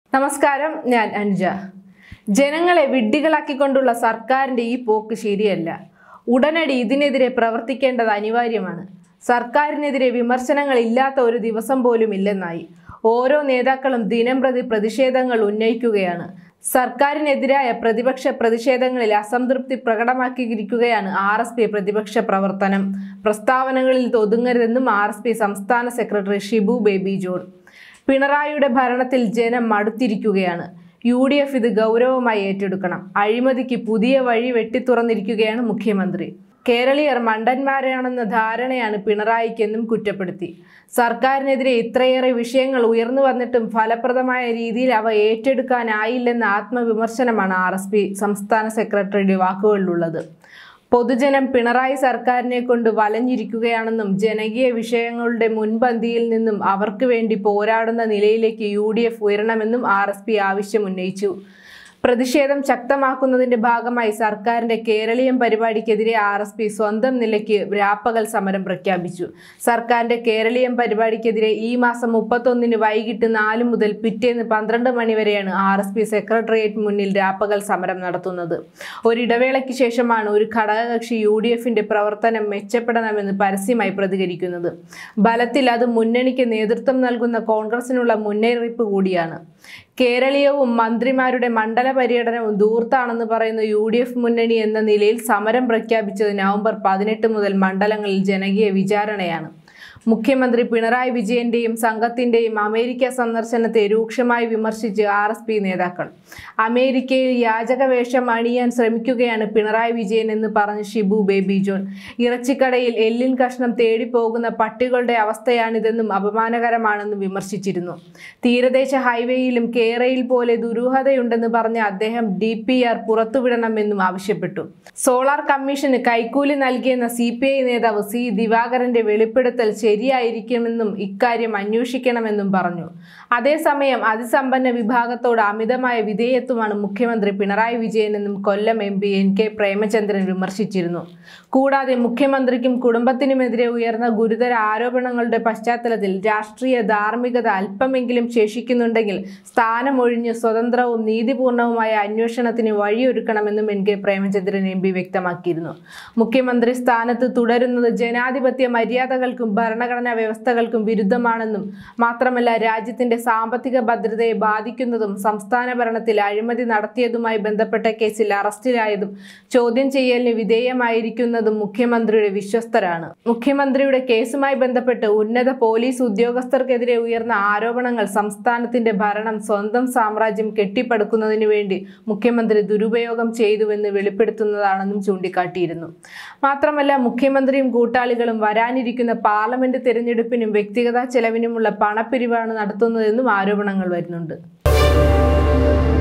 നമസ്കാരം ഞാൻ അൻജ ജനങ്ങളെ വിഡ്ഢികളാക്കിക്കൊണ്ടുള്ള സർക്കാരിന്റെ ഈ പോക്ക് ശരിയല്ല ഉടനടി ഇതിനെതിരെ പ്രവർത്തിക്കേണ്ടത് അനിവാര്യമാണ് സർക്കാരിനെതിരെ വിമർശനങ്ങൾ ഇല്ലാത്ത ഒരു ദിവസം പോലും ഇല്ലെന്നായി ഓരോ നേതാക്കളും ദിനംപ്രതി പ്രതിഷേധങ്ങൾ ഉന്നയിക്കുകയാണ് സർക്കാരിനെതിരായ പ്രതിപക്ഷ പ്രതിഷേധങ്ങളിൽ അസംതൃപ്തി പ്രകടമാക്കിയിരിക്കുകയാണ് ആർ എസ് പി പ്രതിപക്ഷ പ്രവർത്തനം പ്രസ്താവനകളിൽ ഒതുങ്ങരുതെന്നും ആർ എസ് പി സംസ്ഥാന സെക്രട്ടറി ഷിബു ബേബി ജോൺ പിണറായിയുടെ ഭരണത്തിൽ ജനം മടുത്തിരിക്കുകയാണ് യു ഡി എഫ് ഇത് ഗൗരവമായി ഏറ്റെടുക്കണം അഴിമതിക്ക് പുതിയ വഴി വെട്ടിത്തുറന്നിരിക്കുകയാണ് മുഖ്യമന്ത്രി കേരളീയർ മണ്ടന്മാരാണെന്ന ധാരണയാണ് പിണറായിക്കെന്നും കുറ്റപ്പെടുത്തി സർക്കാരിനെതിരെ ഇത്രയേറെ വിഷയങ്ങൾ ഉയർന്നു വന്നിട്ടും ഫലപ്രദമായ രീതിയിൽ അവ ഏറ്റെടുക്കാനായില്ലെന്ന ആത്മവിമർശനമാണ് ആർ എസ് പി സംസ്ഥാന സെക്രട്ടറിയുടെ വാക്കുകളിലുള്ളത് പൊതുജനം പിണറായി സർക്കാരിനെ കൊണ്ട് വലഞ്ഞിരിക്കുകയാണെന്നും ജനകീയ വിഷയങ്ങളുടെ മുൻപന്തിയിൽ നിന്നും അവർക്ക് വേണ്ടി പോരാടുന്ന നിലയിലേക്ക് യു ഡി എഫ് ഉയരണമെന്നും ആർ എസ് പി ആവശ്യമുന്നയിച്ചു പ്രതിഷേധം ശക്തമാക്കുന്നതിന്റെ ഭാഗമായി സർക്കാരിന്റെ കേരളീയം പരിപാടിക്കെതിരെ ആർ എസ് പി സ്വന്തം നിലയ്ക്ക് രാപ്പകൽ സമരം പ്രഖ്യാപിച്ചു സർക്കാരിന്റെ കേരളീയം പരിപാടിക്കെതിരെ ഈ മാസം മുപ്പത്തൊന്നിന് വൈകിട്ട് നാല് മുതൽ പിറ്റേന്ന് പന്ത്രണ്ട് മണി വരെയാണ് ആർ എസ് പി സെക്രട്ടേറിയറ്റ് മുന്നിൽ രാപ്പകൽ സമരം നടത്തുന്നത് ഒരിടവേളയ്ക്ക് ശേഷമാണ് ഒരു ഘടകകക്ഷി യു ഡി എഫിന്റെ പ്രവർത്തനം മെച്ചപ്പെടണമെന്ന് പരസ്യമായി പ്രതികരിക്കുന്നത് ബലത്തിൽ അത് മുന്നണിക്ക് നേതൃത്വം നൽകുന്ന കോൺഗ്രസിനുള്ള മുന്നറിയിപ്പ് കൂടിയാണ് കേരളീയവും മന്ത്രിമാരുടെ മണ്ഡല പര്യടനവും ദൂർത്താണെന്ന് പറയുന്ന യു ഡി എഫ് മുന്നണി എന്ന നിലയിൽ സമരം പ്രഖ്യാപിച്ചത് നവംബർ പതിനെട്ട് മുതൽ മണ്ഡലങ്ങളിൽ ജനകീയ വിചാരണയാണ് മുഖ്യമന്ത്രി പിണറായി വിജയന്റെയും സംഘത്തിന്റെയും അമേരിക്ക സന്ദർശനത്തെ രൂക്ഷമായി വിമർശിച്ച് ആർ എസ് പി നേതാക്കൾ അമേരിക്കയിൽ യാചക വേഷം അണിയാൻ ശ്രമിക്കുകയാണ് പിണറായി വിജയൻ എന്ന് പറഞ്ഞ് ഷിബു ബേബി ജോൺ ഇറച്ചിക്കടയിൽ എല്ലിൻ കഷ്ണം തേടി പോകുന്ന പട്ടികളുടെ അവസ്ഥയാണിതെന്നും അപമാനകരമാണെന്നും വിമർശിച്ചിരുന്നു തീരദേശ ഹൈവേയിലും കേരയിൽ പോലെ ദുരൂഹതയുണ്ടെന്ന് പറഞ്ഞ അദ്ദേഹം ഡി പി ആർ പുറത്തുവിടണമെന്നും ആവശ്യപ്പെട്ടു സോളാർ കമ്മീഷന് കൈക്കൂലി നൽകിയെന്ന സി പി ഐ നേതാവ് സി ദിവാകരന്റെ വെളിപ്പെടുത്തൽ ശരിയായിരിക്കുമെന്നും ഇക്കാര്യം അന്വേഷിക്കണമെന്നും പറഞ്ഞു അതേസമയം അതിസമ്പന്ന വിഭാഗത്തോട് അമിതമായ വിധേയത്വമാണ് മുഖ്യമന്ത്രി പിണറായി വിജയനെന്നും Kollam M P N K Premachandran വിമർശിച്ചിരുന്നു കൂടാതെ മുഖ്യമന്ത്രിക്കും കുടുംബത്തിനുമെതിരെ ഉയർന്ന ഗുരുതര ആരോപണങ്ങളുടെ പശ്ചാത്തലത്തിൽ രാഷ്ട്രീയ ധാർമ്മികത അല്പമെങ്കിലും ശേഷിക്കുന്നുണ്ടെങ്കിൽ സ്ഥാനമൊഴിഞ്ഞ് സ്വതന്ത്രവും നീതിപൂർണവുമായ അന്വേഷണത്തിന് വഴിയൊരുക്കണമെന്നും N K Premachandran M P വ്യക്തമാക്കിയിരുന്നു മുഖ്യമന്ത്രി സ്ഥാനത്ത് തുടരുന്നത് ജനാധിപത്യ മര്യാദകൾക്കും ഭരണഘടനാ വ്യവസ്ഥകൾക്കും വിരുദ്ധമാണെന്നും മാത്രമല്ല രാജ്യത്തിന്റെ സാമ്പത്തിക ഭദ്രതയെ ബാധിക്കുന്നതും സംസ്ഥാന ഭരണത്തിൽ അഴിമതി നടത്തിയതുമായി ബന്ധപ്പെട്ട കേസിൽ അറസ്റ്റിലായതും ചോദ്യം ചെയ്യലിന് വിധേയമായിരിക്കുന്നതും മുഖ്യമന്ത്രിയുടെ വിശ്വസ്തരാണ് മുഖ്യമന്ത്രിയുടെ കേസുമായി ബന്ധപ്പെട്ട് ഉന്നത പോലീസ് ഉദ്യോഗസ്ഥർക്കെതിരെ ഉയർന്ന ആരോപണങ്ങൾ സംസ്ഥാനത്തിന്റെ ഭരണം സ്വന്തം സാമ്രാജ്യം കെട്ടിപ്പടുക്കുന്നതിന് വേണ്ടി മുഖ്യമന്ത്രി ദുരുപയോഗം ചെയ്തുവെന്ന് വെളിപ്പെടുത്തുന്നതാണെന്നും ചൂണ്ടിക്കാട്ടിയിരുന്നു മാത്രമല്ല മുഖ്യമന്ത്രിയും കൂട്ടാളികളും വരാനിരിക്കുന്ന പാർലമെന്റ് തെരഞ്ഞെടുപ്പിനും വ്യക്തിഗത ചെലവിനുമുള്ള പണപ്പിരിവാണ് നടത്തുന്നതെന്നും ആരോപണങ്ങൾ വരുന്നുണ്ട്